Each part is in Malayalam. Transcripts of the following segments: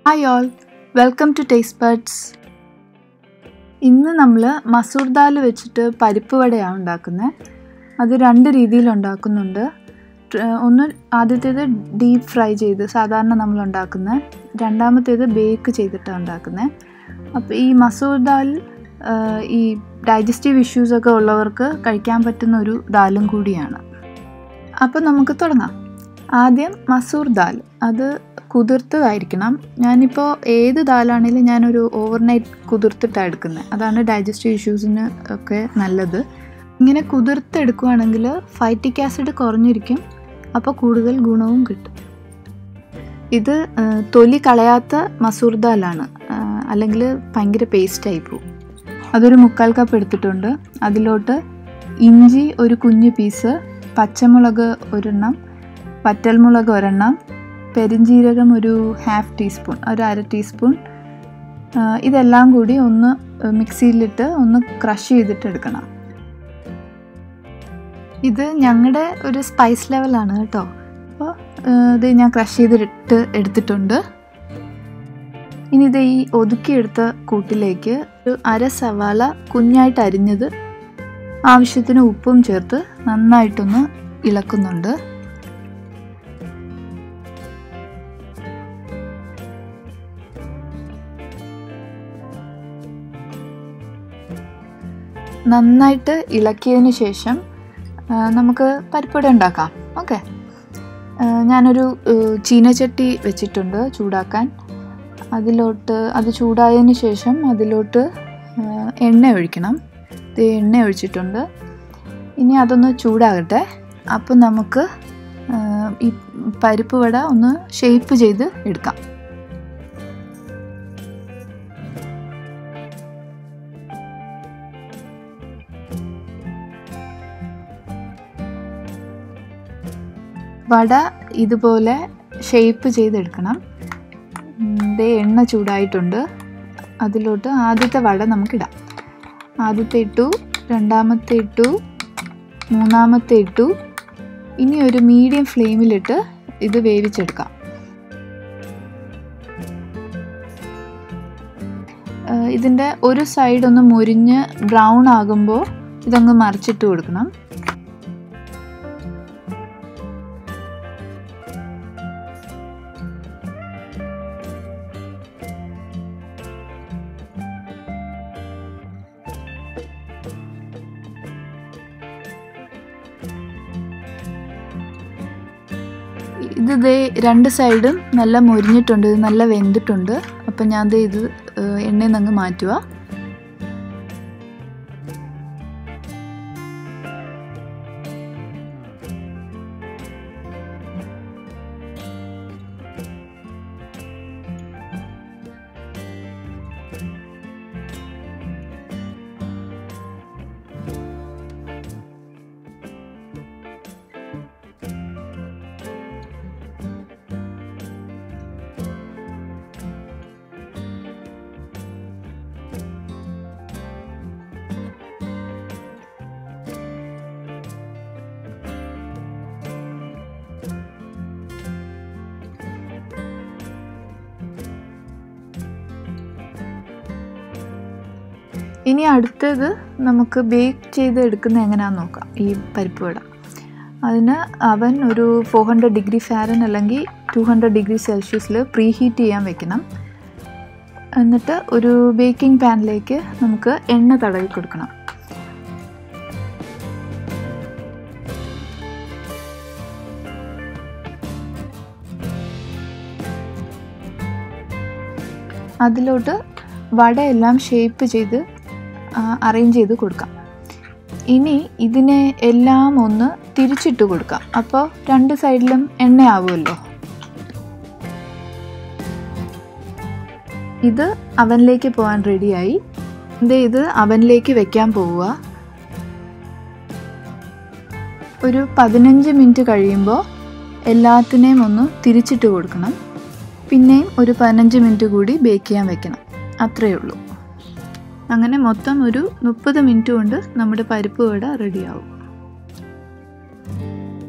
Hi all welcome to taste buds ഇന്ന് നമ്മൾ മസൂർ ദാൽ വെച്ചിട്ട് പരിപ്പ് വടയാണ് ഉണ്ടാക്കുന്നത് അത് രണ്ട് രീതിയിൽ ഉണ്ടാക്കുന്നുണ്ട് ട്ര- ഒന്ന് ആദ്യത്തേത് ഡീപ്പ് ഫ്രൈ ചെയ്ത് സാധാരണ നമ്മൾ ഉണ്ടാക്കുന്നത് രണ്ടാമത്തേത് ബേക്ക് ചെയ്തിട്ടാണ് ഉണ്ടാക്കുന്നത് അപ്പോൾ ഈ മസൂർ ദാൽ ആ, ഈ ഡൈജസ്റ്റീവ് ഇഷ്യൂസൊക്കെ ഉള്ളവർക്ക് കഴിക്കാൻ പറ്റുന്ന ഒരു ദാലും കൂടിയാണ് അപ്പോൾ നമുക്ക് തുടങ്ങാം ആദ്യം മസൂർ ദാൽ അത് കുതിർത്തതായിരിക്കണം ഞാനിപ്പോൾ ഏത് ദാലാണെങ്കിലും ഞാനൊരു ഓവർനൈറ്റ് കുതിർത്തിട്ടാണ് എടുക്കുന്നത് അതാണ് ഡൈജസ്റ്റീവ് ഇഷ്യൂസിന് ഒക്കെ നല്ലത് ഇങ്ങനെ കുതിർത്തെടുക്കുകയാണെങ്കിൽ ഫൈറ്റിക് ആസിഡ് കുറഞ്ഞിരിക്കും അപ്പോൾ കൂടുതൽ ഗുണവും കിട്ടും ഇത് ആ, തൊലി കളയാത്ത മസൂർ ദാലാണ് ആ, അല്ലെങ്കിൽ ഭയങ്കര പേസ്റ്റായി പോകും അതൊരു മുക്കാൽ കപ്പ് എടുത്തിട്ടുണ്ട് അതിലോട്ട് ഇഞ്ചി ഒരു കുഞ്ഞു പീസ് പച്ചമുളക് ഒരെണ്ണം വറ്റൽമുളക് ഒരെണ്ണം പെരിഞ്ജീരകം ഒരു ഹാഫ് ടീസ്പൂൺ ഒരു അര ടീസ്പൂൺ ആ, ഇതെല്ലാം കൂടി ഒന്ന് മിക്സിയിലിട്ട് ഒന്ന് ക്രഷ് ചെയ്തിട്ട് എടുക്കണം ഇത് ഞങ്ങളുടെ ഒരു സ്പൈസ് ലെവലാണ് കേട്ടോ അപ്പോൾ ഇത് ഞാൻ ക്രഷ് ചെയ്തിട്ട് എടുത്തിട്ടുണ്ട് ഇനി ഇത് ഈ ഒതുക്കിയെടുത്ത കൂട്ടിലേക്ക് ഒരു അര സവാള കുഞ്ഞായിട്ട് അരിഞ്ഞത് ആവശ്യത്തിന് ഉപ്പും ചേർത്ത് നന്നായിട്ടൊന്ന് ഇളക്കുന്നുണ്ട് നന്നായിട്ട് ഇളക്കിയതിന് ശേഷം ആ, നമുക്ക് പരിപ്പുവട ഉണ്ടാക്കാം ഓക്കെ ഞാനൊരു ഏഹ്, ചീനച്ചട്ടി വെച്ചിട്ടുണ്ട് ചൂടാക്കാൻ അതിലോട്ട് അത് ചൂടായതിന് ശേഷം അതിലോട്ട് ആ, എണ്ണ ഒഴിക്കണം ഇത് എണ്ണ ഒഴിച്ചിട്ടുണ്ട് ഇനി അതൊന്ന് ചൂടാകട്ടെ അപ്പോൾ നമുക്ക് ആ, ഈ പരിപ്പ് വട ഒന്ന് ഷേപ്പ് ചെയ്ത് എടുക്കാം വട ഇതുപോലെ ഷേപ്പ് ചെയ്തെടുക്കണം ഉം, ദേ എണ്ണ ചൂടായിട്ടുണ്ട് അതിലോട്ട് ആദ്യത്തെ വട നമുക്കിടാം ആദ്യത്തെ ഇട്ടു രണ്ടാമത്തെ ഇട്ടു മൂന്നാമത്തെ ഇട്ടു ഇനി ഒരു മീഡിയം ഫ്ലെയിമിലിട്ട് ഇത് വേവിച്ചെടുക്കാം ഏഹ് ഇതിൻ്റെ ഒരു സൈഡ് ഒന്ന് മുരിഞ്ഞ് ബ്രൗൺ ആകുമ്പോൾ ഇതങ്ങ് മറിച്ചിട്ട് കൊടുക്കണം ഇത് ദേ രണ്ട് സൈഡും നല്ല മൊരിഞ്ഞിട്ടുണ്ട് ഇത് നല്ല വെന്തിട്ടുണ്ട് അപ്പം ഞാൻ ദേ ഇത് ഏഹ്, എണ്ണയിൽ നിന്ന് അങ്ങ് മാറ്റുക ഇനി അടുത്തത് നമുക്ക് ബേക്ക് ചെയ്ത് എടുക്കുന്നത് എങ്ങനെയാണെന്ന് നോക്കാം ഈ പരിപ്പ് വട അതിന് അവൻ ഒരു ഫോർ ഹൺഡ്രഡ് ഡിഗ്രി ഫാരൻ അല്ലെങ്കിൽ ടു ഹൺഡ്രഡ് ഡിഗ്രി സെൽഷ്യസിൽ പ്രീ ഹീറ്റ് ചെയ്യാൻ വെക്കണം എന്നിട്ട് ഒരു ബേക്കിംഗ് പാനിലേക്ക് നമുക്ക് എണ്ണ തടവി കൊടുക്കണം അതിലോട്ട് വടയെല്ലാം ഷേപ്പ് ചെയ്ത് അറേഞ്ച് ചെയ്ത് കൊടുക്കാം ഇനി ഇതിനെ എല്ലാം ഒന്ന് തിരിച്ചിട്ട് കൊടുക്കാം അപ്പോൾ രണ്ട് സൈഡിലും എണ്ണയാവുമല്ലോ ഇത് അവനിലേക്ക് പോകാൻ റെഡിയായി ഇത് ഇത് അവനിലേക്ക് വെക്കാൻ പോവുക ഒരു പതിനഞ്ച് മിനിറ്റ് കഴിയുമ്പോൾ എല്ലാത്തിനെയും ഒന്ന് തിരിച്ചിട്ട് കൊടുക്കണം പിന്നെയും ഒരു പതിനഞ്ച് മിനിറ്റ് കൂടി ബേക്ക് ചെയ്യാൻ വെക്കണം അത്രയേ ഉള്ളൂ അങ്ങനെ മൊത്തം ഒരു മുപ്പത് മിനിറ്റ് കൊണ്ട് നമ്മുടെ പരിപ്പ് വട റെഡിയാവും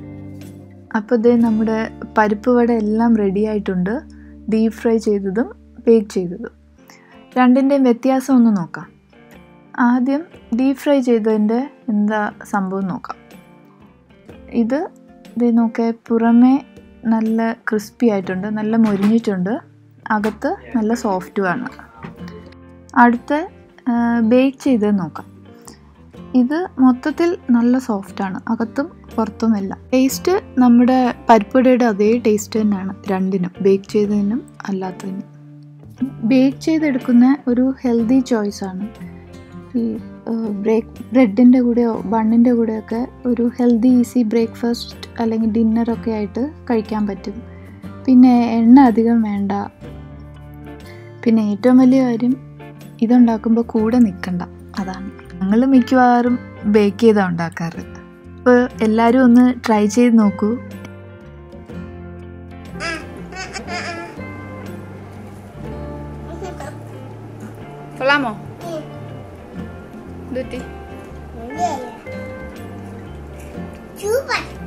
അപ്പോൾ ഇതേ നമ്മുടെ പരിപ്പ് വട എല്ലാം റെഡി ആയിട്ടുണ്ട് ഡീപ് ഫ്രൈ ചെയ്തതും ബേക്ക് ചെയ്തത് രണ്ടിൻ്റെയും വ്യത്യാസം ഒന്ന് നോക്കാം ആദ്യം ഡീപ് ഫ്രൈ ചെയ്തതിൻ്റെ എന്താ സംഭവം നോക്കാം ഇത് ഇത് നോക്കിയ പുറമേ നല്ല ക്രിസ്പി ആയിട്ടുണ്ട് നല്ല മൊരിഞ്ഞിട്ടുണ്ട് അകത്ത് നല്ല സോഫ്റ്റുമാണ് അടുത്ത ബേക്ക് ചെയ്ത് നോക്കാം ഇത് മൊത്തത്തിൽ നല്ല സോഫ്റ്റാണ് അകത്തും പുറത്തുമല്ല ടേസ്റ്റ് നമ്മുടെ പരിപ്പുവടയുടെ അതേ ടേസ്റ്റ് തന്നെയാണ് രണ്ടിനും ബേക്ക് ചെയ്തതിനും അല്ലാത്തതിനും ബേക്ക് ചെയ്തെടുക്കുന്ന ഒരു ഹെൽത്തി ചോയ്സാണ് ഈ ബ്രേക്ക് ബ്രെഡിൻ്റെ കൂടെയോ ബണ്ണിൻ്റെ കൂടെയൊക്കെ ഒരു ഹെൽത്തി ഈസി ബ്രേക്ക്ഫാസ്റ്റ് അല്ലെങ്കിൽ ഡിന്നറൊക്കെ ആയിട്ട് കഴിക്കാൻ പറ്റും പിന്നെ എണ്ണ അധികം വേണ്ട പിന്നെ ഏറ്റവും വലിയ കാര്യം ഇതുണ്ടാക്കുമ്പോൾ കൂടെ നിൽക്കണ്ട അതാണ് ഞങ്ങൾ മിക്കവാറും ബേക്ക് ചെയ്താണ് ഉണ്ടാക്കാറ് അപ്പോൾ എല്ലാവരും ഒന്ന് ട്രൈ ചെയ്ത് നോക്കൂ കൊള്ളാമോ Chupa.